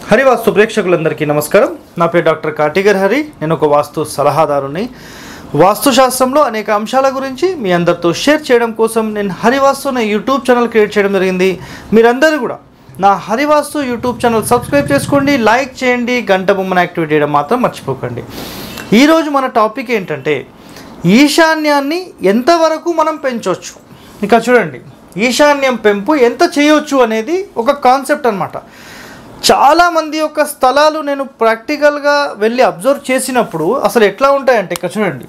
హరివాస్తు ప్రేక్షకులందరికీ నమస్కారం నా పేరు డాక్టర్ కాటిగర్ హరి నేను ఒక వాస్తు సలహాదారుని వాస్తుశాస్త్రంలో అనేక అంశాల గురించి మీ అందరితో షేర్ చేయడం కోసం నేను హరివాస్తు అనే యూట్యూబ్ ఛానల్ క్రియేట్ చేయడం జరిగింది మీరందరూ కూడా నా హరివాస్తు యూట్యూబ్ ఛానల్ సబ్స్క్రైబ్ చేసుకోండి లైక్ చేయండి గంట బొమ్మను యాక్టివేట్ చేయడం మాత్రం మర్చిపోకండి ఈరోజు మన టాపిక్ ఏంటంటే ఈశాన్యాన్ని ఎంతవరకు మనం పెంచవచ్చు ఇక చూడండి ఈశాన్యం పెంపు ఎంత చేయొచ్చు అనేది ఒక కాన్సెప్ట్ అనమాట చాలామంది యొక్క స్థలాలు నేను ప్రాక్టికల్గా వెళ్ళి అబ్జర్వ్ చేసినప్పుడు అసలు ఎట్లా ఉంటాయంటే ఇక్కడ చూడండి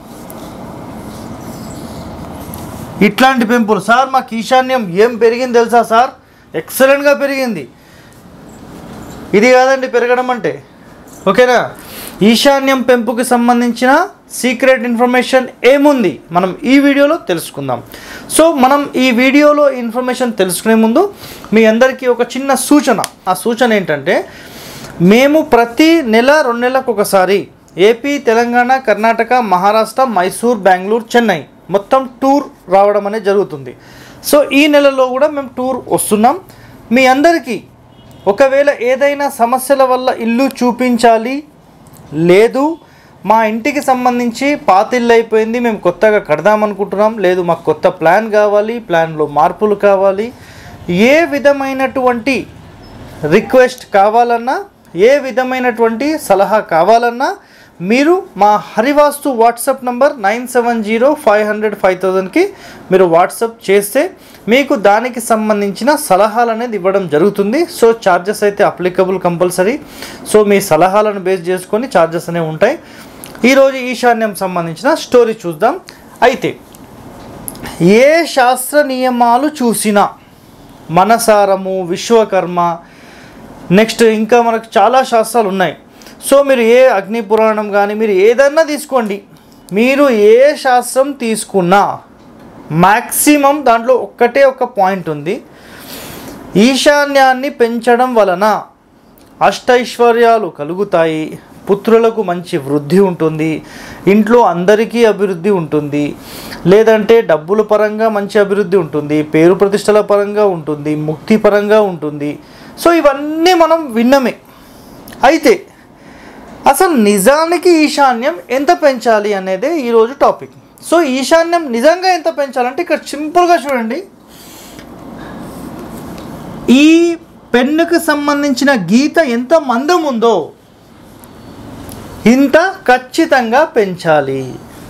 ఇట్లాంటి పెంపులు సార్ మాకు ఈశాన్యం ఏం పెరిగింది తెలుసా సార్ ఎక్సలెంట్గా పెరిగింది ఇది కాదండి పెరగడం అంటే ఓకేనా ఈశాన్యం పెంపుకి సంబంధించిన సీక్రెట్ ఇన్ఫర్మేషన్ ఏముంది మనం ఈ వీడియోలో తెలుసుకుందాం సో మనం ఈ వీడియోలో ఇన్ఫర్మేషన్ తెలుసుకునే ముందు మీ అందరికీ ఒక చిన్న సూచన ఆ సూచన ఏంటంటే మేము ప్రతి నెల రెండు నెలలకు ఒకసారి ఏపీ తెలంగాణ కర్ణాటక మహారాష్ట్ర మైసూర్ బెంగళూరు చెన్నై మొత్తం టూర్ రావడం అనేది జరుగుతుంది సో ఈ నెలలో కూడా మేము టూర్ వస్తున్నాం మీ అందరికీ ఒకవేళ ఏదైనా సమస్యల వల్ల ఇల్లు చూపించాలి లేదు మా ఇంటికి సంబంధించి పాత ఇల్లు అయిపోయింది మేము కొత్తగా కడదాం అనుకుంటున్నాం లేదు మాకు కొత్త ప్లాన్ కావాలి ప్లాన్లో మార్పులు కావాలి ఏ విధమైనటువంటి రిక్వెస్ట్ కావాలన్నా ఏ విధమైనటువంటి సలహా కావాలన్నా మీరు మా Harivastu WhatsApp number nine seven zero five hundred five థౌజండ్కి మీరు వాట్సాప్ చేస్తే మీకు దానికి సంబంధించిన సలహాలు అనేది ఇవ్వడం జరుగుతుంది సో ఛార్జెస్ అయితే అప్లికబుల్ కంపల్సరీ సో మీ సలహాలను బేస్ చేసుకొని ఛార్జెస్ అనేవి ఉంటాయి ఈరోజు ఈశాన్యం సంబంధించిన స్టోరీ చూద్దాం అయితే ఏ శాస్త్ర నియమాలు చూసినా మనసారము విశ్వకర్మ నెక్స్ట్ ఇంకా మనకు చాలా శాస్త్రాలు ఉన్నాయి సో మీరు ఏ అగ్ని పురాణం కానీ మీరు ఏదన్నా తీసుకోండి మీరు ఏ శాస్త్రం తీసుకున్నా మ్యాక్సిమం దాంట్లో ఒక్కటే ఒక పాయింట్ ఉంది ఈశాన్యాన్ని పెంచడం వలన అష్టైశ్వర్యాలు కలుగుతాయి పుత్రులకు మంచి వృద్ధి ఉంటుంది ఇంట్లో అందరికీ అభివృద్ధి ఉంటుంది లేదంటే డబ్బుల పరంగా మంచి అభివృద్ధి ఉంటుంది పేరు ప్రతిష్టల పరంగా ఉంటుంది ముక్తి పరంగా ఉంటుంది సో ఇవన్నీ మనం విన్నమే అయితే అసలు నిజానికి ఈశాన్యం ఎంత పెంచాలి అనేదే ఈరోజు టాపిక్ సో ఈశాన్యం నిజంగా ఎంత పెంచాలంటే ఇక్కడ సింపుల్గా చూడండి ఈ పెన్నుకు సంబంధించిన గీత ఎంత మందం ఉందో ఇంత ఖచ్చితంగా పెంచాలి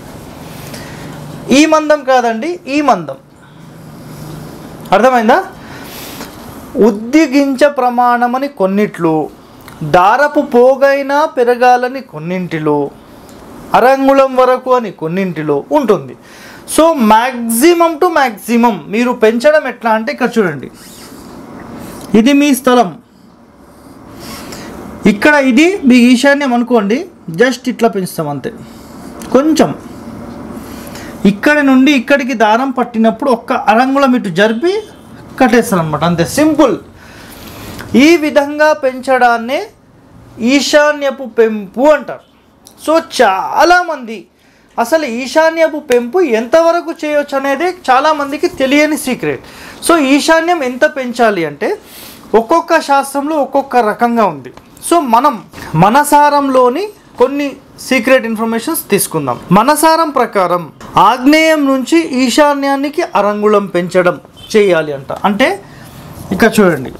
ఈ మందం కాదండి ఈ మందం అర్థమైందా ఉద్దిగించ ప్రమాణమని కొన్నిట్లు దారపు పోగైనా పెరగాలని కొన్నింటిలో అరంగుళం వరకు అని కొన్నింటిలో ఉంటుంది సో మ్యాక్సిమం టు మ్యాక్సిమం మీరు పెంచడం ఎట్లా అంటే ఇక్కడ చూడండి ఇది మీ స్థలం ఇక్కడ ఇది మీ ఈశాన్యం అనుకోండి జస్ట్ ఇట్లా పెంచుతాం అంతే కొంచెం ఇక్కడి నుండి ఇక్కడికి దారం పట్టినప్పుడు ఒక్క అరంగుళం ఇటు జరిపి కట్టేస్తారు అనమాట అంతే సింపుల్ ఈ విధంగా పెంచడాన్నే ఈశాన్యపు పెంపు అంటారు సో చాలామంది అసలు ఈశాన్యపు పెంపు ఎంతవరకు చేయొచ్చు అనేది చాలామందికి తెలియని సీక్రెట్ సో ఈశాన్యం ఎంత పెంచాలి అంటే ఒక్కొక్క శాస్త్రంలో ఒక్కొక్క రకంగా ఉంది సో మనం మనసారంలోని కొన్ని సీక్రెట్ ఇన్ఫర్మేషన్స్ తీసుకుందాం మనసారం ప్రకారం ఆగ్నేయం నుంచి ఈశాన్యానికి అరంగుళం పెంచడం చేయాలి అంట అంటే ఇక్కడ చూడండి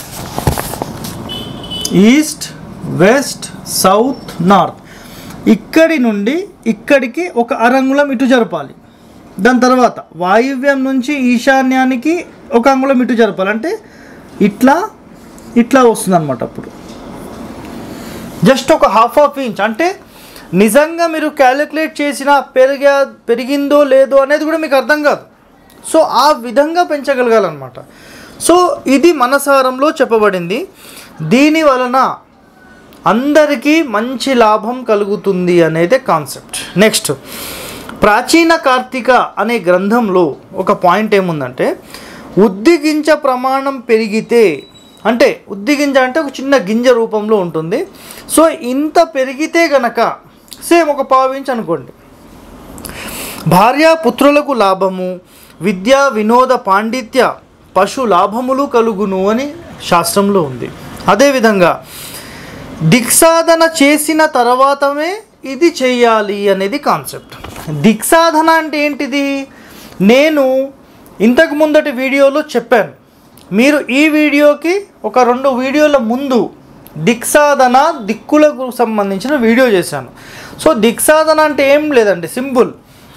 ఈస్ట్ వెస్ట్ సౌత్ నార్త్ ఇక్కడి నుండి ఇక్కడికి ఒక అరంగుళం ఇటు జరపాలి దాని తర్వాత వాయువ్యం నుంచి ఈశాన్యానికి ఒక అంగుళం ఇటు జరపాలి అంటే ఇట్లా ఇట్లా వస్తుంది అనమాట అప్పుడు జస్ట్ ఒక హాఫ్ హాఫ్ ఇంచ్ అంటే నిజంగా మీరు క్యాలిక్యులేట్ చేసిన పెరిగా పెరిగిందో లేదో అనేది కూడా మీకు అర్థం కాదు సో ఆ విధంగా పెంచగలగాలన్నమాట సో ఇది మనసారంలో చెప్పబడింది దీని వలన అందరికీ మంచి లాభం కలుగుతుంది అనేది కాన్సెప్ట్ నెక్స్ట్ ప్రాచీన కార్తీక అనే గ్రంథంలో ఒక పాయింట్ ఏముందంటే ఉద్దిగించ ప్రమాణం పెరిగితే అంటే ఉద్దిగింజ అంటే ఒక చిన్న గింజ రూపంలో ఉంటుంది సో ఇంత పెరిగితే గనక సేమ్ ఒక పావు ఇంచ్ అనుకోండి భార్య పుత్రులకు లాభము విద్య వినోద పాండిత్య పశు లాభములు కలుగును అని శాస్త్రంలో ఉంది అదేవిధంగా దిక్సాధన చేసిన తర్వాతమే ఇది చెయ్యాలి అనేది కాన్సెప్ట్ దిక్సాధన అంటే ఏంటిది నేను ఇంతకు ముందటి వీడియోలో చెప్పాను మీరు ఈ వీడియోకి ఒక రెండు వీడియోల ముందు దిక్సాధన దిక్కులకు సంబంధించిన వీడియో చేశాను సో దిక్సాధన అంటే ఏం లేదండి సింపుల్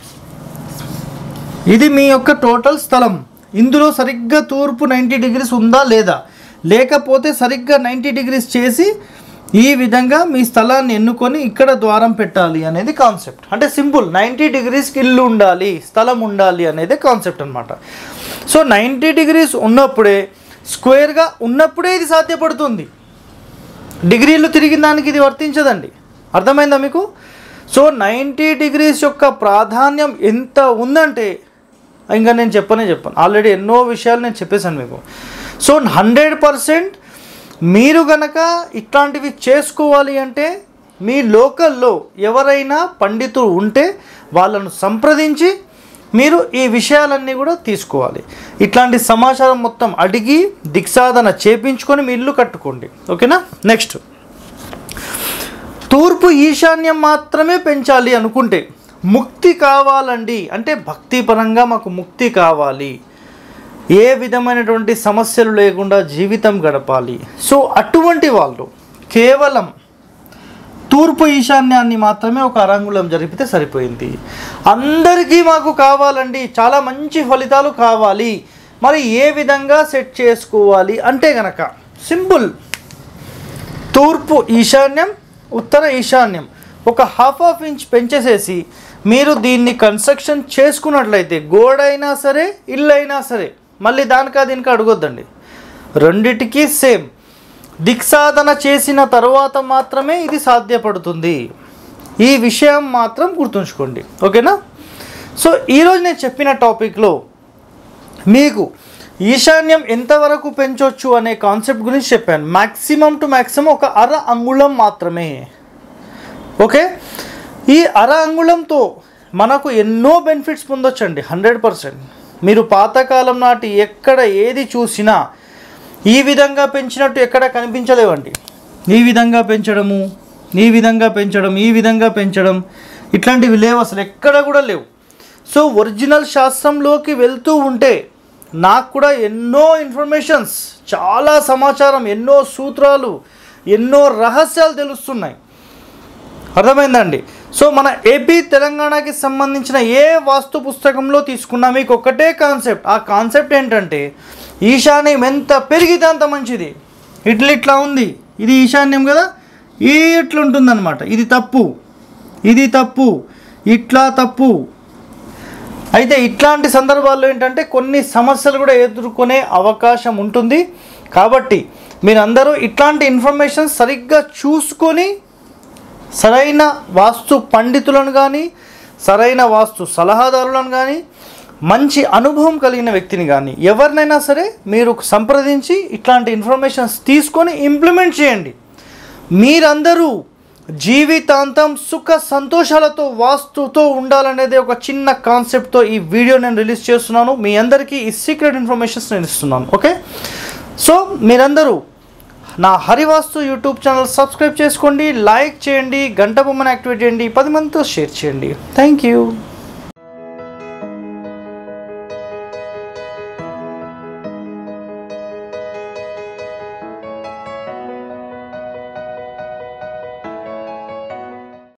ఇది మీ యొక్క టోటల్ స్థలం ఇందులో సరిగ్గా తూర్పు నైంటీ డిగ్రీస్ ఉందా లేదా లేకపోతే సరిగ్గా నైంటీ డిగ్రీస్ చేసి ఈ విధంగా మీ స్థలాన్ని ఎన్నుకొని ఇక్కడ ద్వారం పెట్టాలి అనేది కాన్సెప్ట్ అంటే సింపుల్ నైంటీ డిగ్రీస్కి ఇల్లు ఉండాలి స్థలం ఉండాలి అనేది కాన్సెప్ట్ అనమాట సో నైంటీ డిగ్రీస్ ఉన్నప్పుడే స్క్వేర్గా ఉన్నప్పుడే ఇది సాధ్యపడుతుంది డిగ్రీలు తిరిగిన దానికి ఇది వర్తించదండి అర్థమైందా మీకు సో నైంటీ డిగ్రీస్ యొక్క ప్రాధాన్యం ఎంత ఉందంటే ఇంకా నేను చెప్పనే చెప్పాను ఆల్రెడీ ఎన్నో విషయాలు నేను చెప్పేశాను మీకు సో హండ్రెడ్ పర్సెంట్ మీరు గనక ఇట్లాంటివి చేసుకోవాలి అంటే మీ లోకల్లో ఎవరైనా పండితులు ఉంటే వాళ్ళను సంప్రదించి మీరు ఈ విషయాలన్నీ కూడా తీసుకోవాలి ఇట్లాంటి సమాచారం మొత్తం అడిగి దిక్సాధన చేపించుకొని మీ ఇల్లు కట్టుకోండి ఓకేనా నెక్స్ట్ తూర్పు ఈశాన్యం మాత్రమే పెంచాలి అనుకుంటే ముక్తి కావాలండి అంటే భక్తి పరంగా మాకు ముక్తి కావాలి ఏ విధమైనటువంటి సమస్యలు లేకుండా జీవితం గడపాలి సో అటువంటి వాళ్ళు కేవలం తూర్పు ఈశాన్యాన్ని మాత్రమే ఒక అరంగుళం జరిపితే సరిపోయింది అందరికీ మాకు కావాలండి చాలా మంచి ఫలితాలు కావాలి మరి ఏ విధంగా సెట్ చేసుకోవాలి అంటే గనక సింపుల్ తూర్పు ఈశాన్యం ఉత్తర ఈశాన్యం ఒక హాఫ్ హాఫ్ ఇంచ్ పెంచేసేసి మీరు దీన్ని కన్స్ట్రక్షన్ చేసుకున్నట్లయితే గోడ అయినా సరే ఇల్లు అయినా సరే మళ్ళీ దానికా దీనికి అడగొద్దండి రెండిటికి సేమ్ దిక్సాధన చేసిన తర్వాత మాత్రమే ఇది సాధ్యపడుతుంది ఈ విషయం మాత్రం గుర్తుంచుకోండి ఓకేనా సో ఈరోజు నేను చెప్పిన టాపిక్లో మీకు ఈశాన్యం ఎంతవరకు పెంచవచ్చు అనే కాన్సెప్ట్ గురించి చెప్పాను మ్యాక్సిమం టు మ్యాక్సిమం ఒక అర అంగుళం మాత్రమే ఓకే ఈ అర అంగుళంతో మనకు ఎన్నో బెనిఫిట్స్ పొందొచ్చండి హండ్రెడ్ పర్సెంట్ మీరు పాతకాలం నాటి ఎక్కడ ఏది చూసినా ఈ విధంగా పెంచినట్టు ఎక్కడ కనిపించలేవండి ఈ విధంగా పెంచడము ఈ విధంగా పెంచడం ఈ విధంగా పెంచడం ఇట్లాంటివి లేవు అసలు ఎక్కడ కూడా లేవు సో ఒరిజినల్ శాస్త్రంలోకి వెళ్తూ ఉంటే నాకు కూడా ఎన్నో ఇన్ఫర్మేషన్స్ చాలా సమాచారం ఎన్నో సూత్రాలు ఎన్నో రహస్యాలు తెలుస్తున్నాయి అర్థమైందండి సో మన ఏపీ తెలంగాణకి సంబంధించిన ఏ వాస్తు పుస్తకంలో తీసుకున్నా మీకు ఒకటే కాన్సెప్ట్ ఆ కాన్సెప్ట్ ఏంటంటే ఈశాన్యం ఎంత పెరిగితే అంత మంచిది ఇట్లా ఇట్లా ఉంది ఇది ఈశాన్యం కదా ఈ ఇట్లా ఉంటుందన్నమాట ఇది తప్పు ఇది తప్పు ఇట్లా తప్పు అయితే ఇట్లాంటి సందర్భాల్లో ఏంటంటే కొన్ని సమస్యలు కూడా ఎదుర్కొనే అవకాశం ఉంటుంది కాబట్టి మీరందరూ ఇట్లాంటి ఇన్ఫర్మేషన్ సరిగ్గా చూసుకొని సరైన వాస్తు పండితులను కానీ సరైన వాస్తు సలహాదారులను కానీ మంచి అనుభవం కలిగిన వ్యక్తిని కానీ ఎవరినైనా సరే మీరు సంప్రదించి ఇట్లాంటి ఇన్ఫర్మేషన్స్ తీసుకొని ఇంప్లిమెంట్ చేయండి మీరందరూ జీవితాంతం సుఖ సంతోషాలతో వాస్తుతో ఉండాలనేది ఒక చిన్న కాన్సెప్ట్తో ఈ వీడియో నేను రిలీజ్ చేస్తున్నాను మీ అందరికీ ఈ సీక్రెట్ ఇన్ఫర్మేషన్స్ నేను ఇస్తున్నాను ఓకే సో మీరందరూ నా హరివాస్తు యూట్యూబ్ ఛానల్ సబ్స్క్రైబ్ చేసుకోండి లైక్ చేయండి గంట బొమ్మను యాక్టివేట్ చేయండి పది మందితో షేర్ చేయండి థ్యాంక్ యూ